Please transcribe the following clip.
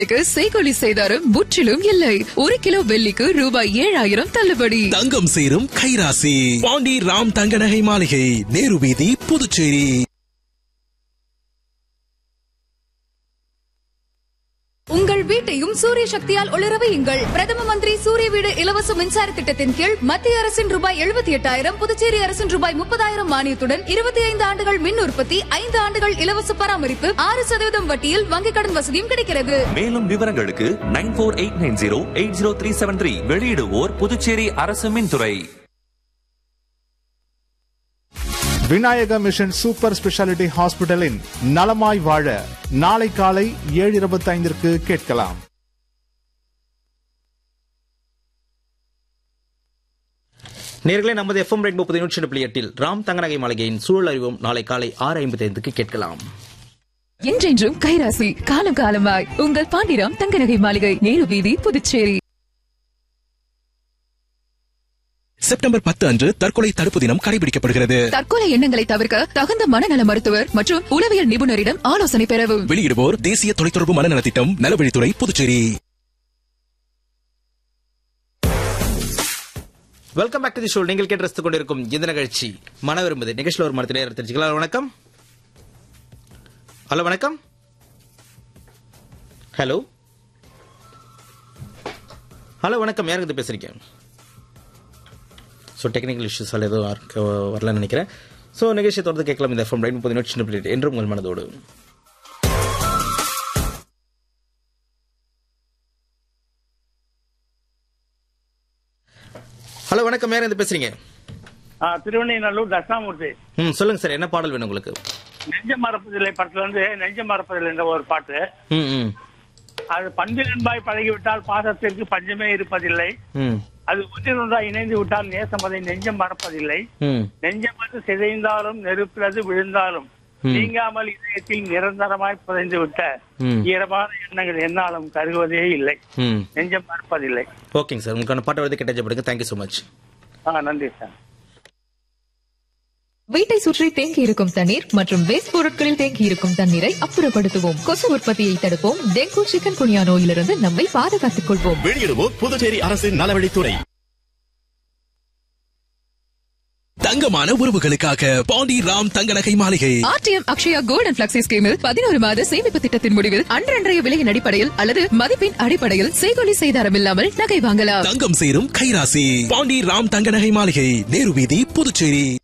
செய்கொலி செய்தாரும் முற்றிலும் இல்லை ஒரு கிலோ வெள்ளிக்கு ரூபாய் ஏழாயிரம் தள்ளுபடி தங்கம் சேரும் கைராசி பாண்டி ராம் தங்க நகை மாளிகை நேரு வீதி புதுச்சேரி உங்கள் வீட்டையும் சூரிய சக்தியால் ஒளிர வையுங்கள் பிரதம மந்திரி சூரிய வீடு இலவச மின்சார திட்டத்தின் கீழ் மத்திய அரசின் ரூபாய் எழுபத்தி எட்டாயிரம் புதுச்சேரி அரசின் ரூபாய் முப்பதாயிரம் மானியத்துடன் இருபத்தி ஐந்து ஆண்டுகள் மின் உற்பத்தி ஐந்து ஆண்டுகள் இலவச பராமரிப்பு ஆறு சதவீதம் வட்டியில் வங்கிக் கடன் வசதியும் கிடைக்கிறது மேலும் விவரங்களுக்கு nine four eight nine zero eight zero three seven three வெளியிடுவோர் புதுச்சேரி அரசு மின்துறை விநாயக மிஷன் சூப்பர் ஸ்பெஷாலிட்டி ஹாஸ்பிட்டலின் நலமாய் வாழ நாளை காலை ஏழு இருபத்தைந்திற்கு கேட்கலாம் நேர்களே நமது எஃப்எம் ரெயின்போ புதிய நூற்றி புள்ளி எட்டில் ராம் தங்கநகை மாளிகையின் சூழல் அறிவோம் நாளை காலை ஆறு ஐம்பத்தி ஐந்துக்கு கேட்கலாம் என்றென்றும் கைராசி காலம் காலமாய் உங்கள் பாண்டிராம் தங்க நகை மாளிகை நேரு வீதி புதுச்சேரி செப்டம்பர் பத்து அன்று தற்கொலை தடுப்பு தினம் கடைபிடிக்கப்படுகிறது தற்கொலை எண்ணங்களை தவிர்க்க தகுந்த மனநல மருத்துவர் மற்றும் உளவியல் நிபுணரிடம் ஆலோசனை பெறவும் வெளியிடுவோர் தேசிய தொலைத்தொடர்பு மனநல திட்டம் நலவழித்துறை Puducherry welcome back to the show நீங்கள் கேட்டு ரசித்துக் கொண்டிருக்கும் இந்த நிகழ்ச்சி மன விரும்புது நிகழ்ச்சியில் ஒரு மரத்தில் நேரம் தெரிஞ்சுக்கலாம் வணக்கம் ஹலோ வணக்கம் ஹலோ ஹலோ வணக்கம் யாருக்கு பேசுறீங்க ஸோ டெக்னிக்கல் இஷ்யூஸால் எதுவும் யாருக்கு வரலன்னு நினைக்கிறேன் ஸோ நிகழ்ச்சியை தொடர்ந்து கேட்கலாம் இந்த எஃப்எம் ரைன் முப்பது நிமிஷம் என்றும் உங்கள் மனதோடு ஹலோ வணக்கம் யார் இருந்து பேசுறீங்க ஆ, திருவண்ணைநல்லூர் தட்சிணாமூர்த்தி ம் சொல்லுங்க சார் என்ன பாடல் வேணும் உங்களுக்கு நெஞ்ச மறப்பதில்லை படத்துல இருந்து நெஞ்ச மறப்பதில்லை என்ற ஒரு பாட்டு ம் ம் அது பண்பில் என்பாய் பழகிவிட்டால் பாசத்திற்கு பஞ்சமே இருப்பதில்லை ம் அது ஒன்றினொன்றாய் இணைந்து விட்டால் நேசம் அதை நெஞ்சம் மறப்பதில்லை ம் நெஞ்சம் அது சிதைந்தாலும் நெருப்பிலது விழுந்தாலும் ம். நீங்காமல் இதயத்தில் நிரந்தரமாய் புதைந்து விட்ட ம். ஈரமான எண்ணங்கள் என்னாலும் கருகுவதே இல்லை ம் நெஞ்சம் மறப்பதில்லை ஓகேங்க சார் உங்களுக்கான பாட்டை வந்து கேட்டப்படுங்க தேங்க்யூ ஸோ மச் ஆ நன்றி சார் வீட்டை சுற்றி தேங்கி இருக்கும் தண்ணீர் மற்றும் வேஸ்ட் பொருட்களில் தேங்கி இருக்கும் தண்ணீரை அப்புறப்படுத்துவோம் கொசு உற்பத்தியை தடுப்போம் டெங்கு சிக்கன் குனியா நோயிலிருந்து நம்மை பாதுகாத்துக் கொள்வோம் வெளியிடுவோர் புதுச்சேரி அரசின் நலவழித்துறை தங்கமான உறவுகளுக்காக பாண்டி ராம் தங்க நகை மாளிகை RTM Akshaya gold and flexi ஸ்கீமில் பதினோரு மாத சேமிப்பு திட்டத்தின் முடிவில் அன்றன்றைய விலையின் அடிப்படையில் அல்லது மதிப்பின் அடிப்படையில் செய்கொலி செய்தாரம் இல்லாமல் நகை வாங்கலாம் தங்கம் சேரும் கைராசி பாண்டி ராம் தங்க நகை மாளிகை நேரு வீதி புதுச்சேரி